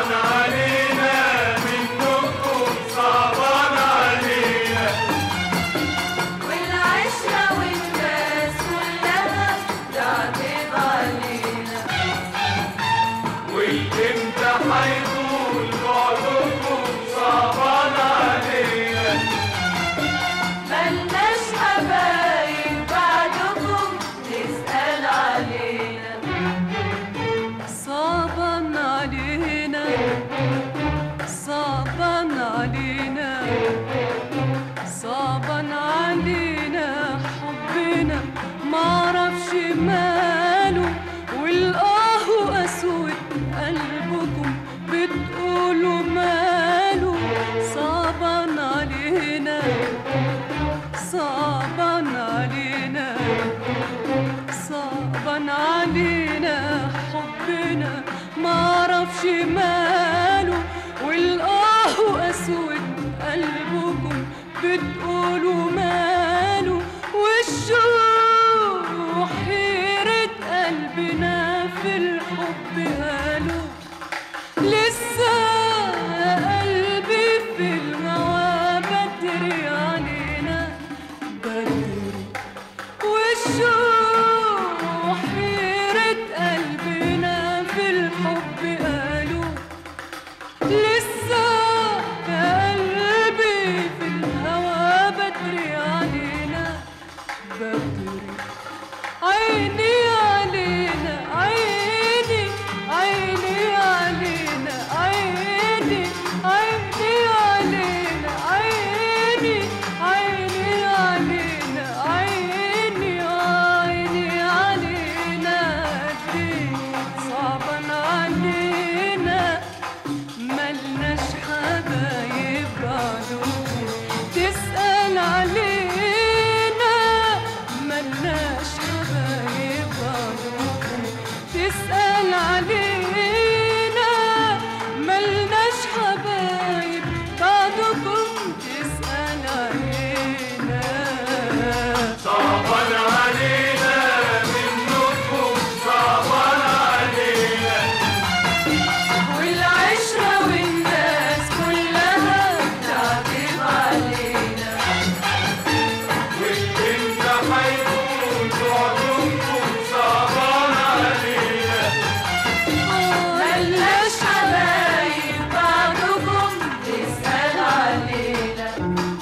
علينا منكم صعبان علينا والعشرة والناس كلها تعتب علينا والامتى هيطول بعدكم صعبان علينا ملناش حبايب بعدكم تسأل علينا صعبا علينا صعبا علينا صعبا علينا حبنا معرفش ماله والقاه اسود قلبكم بتقولوا ماله صعبا علينا صعبا علينا صعبا علينا حبنا معرفش ماله والقاه اسود قلبكم بتقولوا ماله والشوق حيرة قلبنا في الحب قالوا لسه قلبي في الهوى بدري علينا بدري والشوق حيرة قلبنا في الحب قالوا لسه قلبي في الهوى بدري علينا بدري عيني علينا عيني عيني علينا عيني عيني علينا عيني عيني علينا عيني عيني علينا قديه صعبا علينا ملناش حبايب بعدكم تسأل علينا ملناش حبايب بعدكم تسأل علينا ملناش حبايب بعدكم تسأل علينا صعبان علينا منكم صعبان علينا والعشرة والناس كلها تعتب علينا والامتى هيطول بعدكم صعبان علينا ملناش حبايب بعدكم تسأل علينا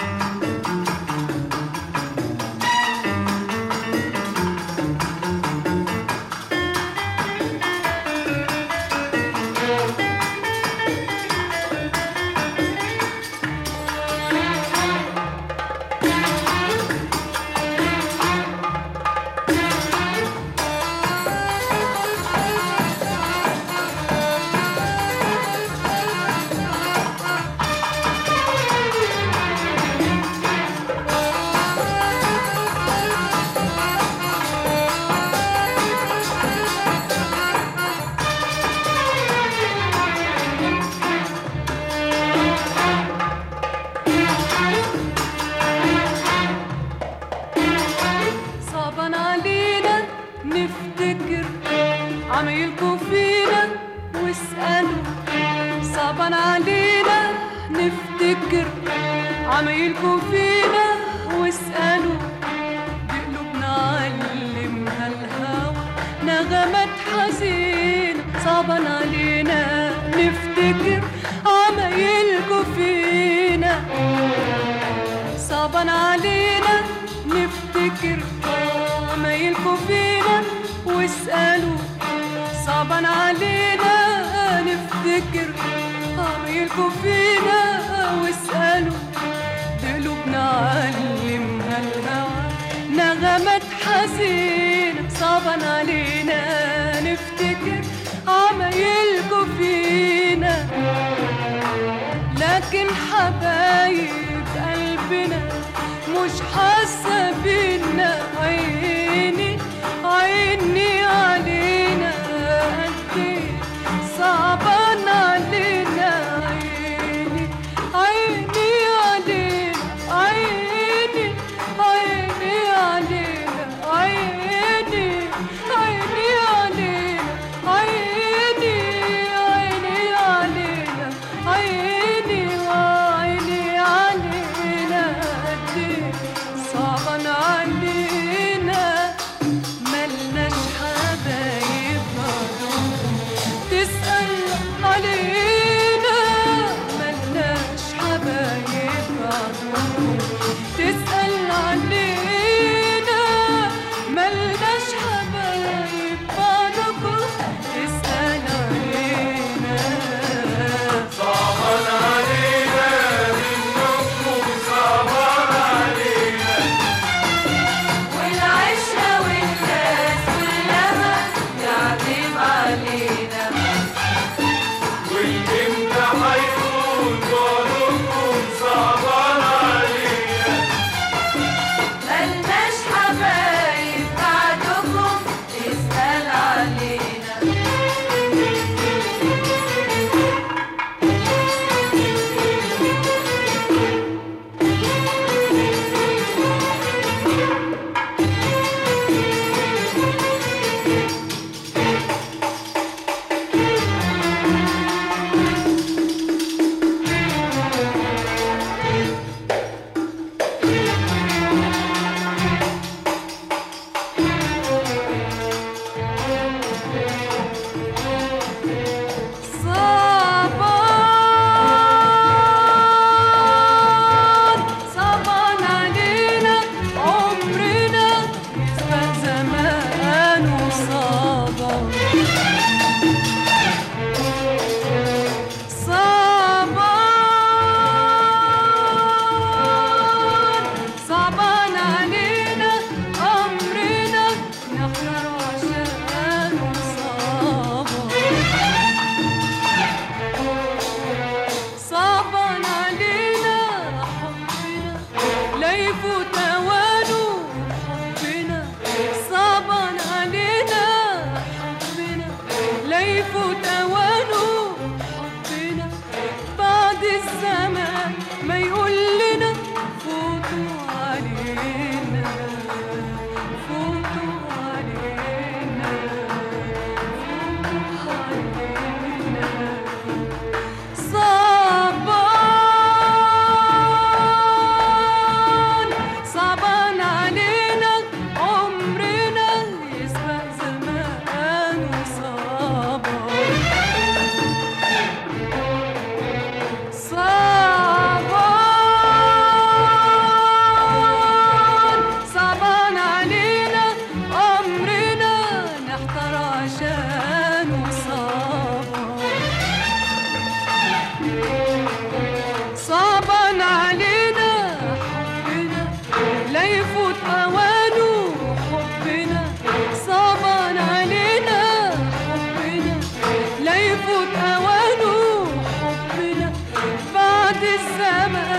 صعبا علينا نفتكر عمايلكوا فينا واسألوا صعبا علينا نفتكر عمايلكوا فينا واسألوا بقلوبنا علمها الهوى نغمات حزينة صعبا علينا نفتكر عمايلكوا فينا صعبا علينا نفتكر عمايلكوا فينا واسألوا صعبا علينا نفتكر عمايلكوا فينا واسألوا بقلوبنا علمها الهوى نغمات حزينة صعبا علينا نفتكر عمايلكوا فينا لكن حبايب قلبنا مش حاسة بينا عيني عيني علينا قد إيه صعبان علينا عيني عيني علينا عيني عيني علينا عيني عيني علينا عيني عيني علينا بعد الزمان ما يقول لنا فوتوا علينا فوتوا علينا فوتوا علينا صعبان صعبان علينا عمرنا يسبق زمان وصعبان صعبان صعبان علينا عمرنا نحتار عشان وصعبان صعبان علينا حبنا لا يفوت اوانه حبنا صعبان علينا حبنا لا يفوت اوانه حبنا بعد الزمان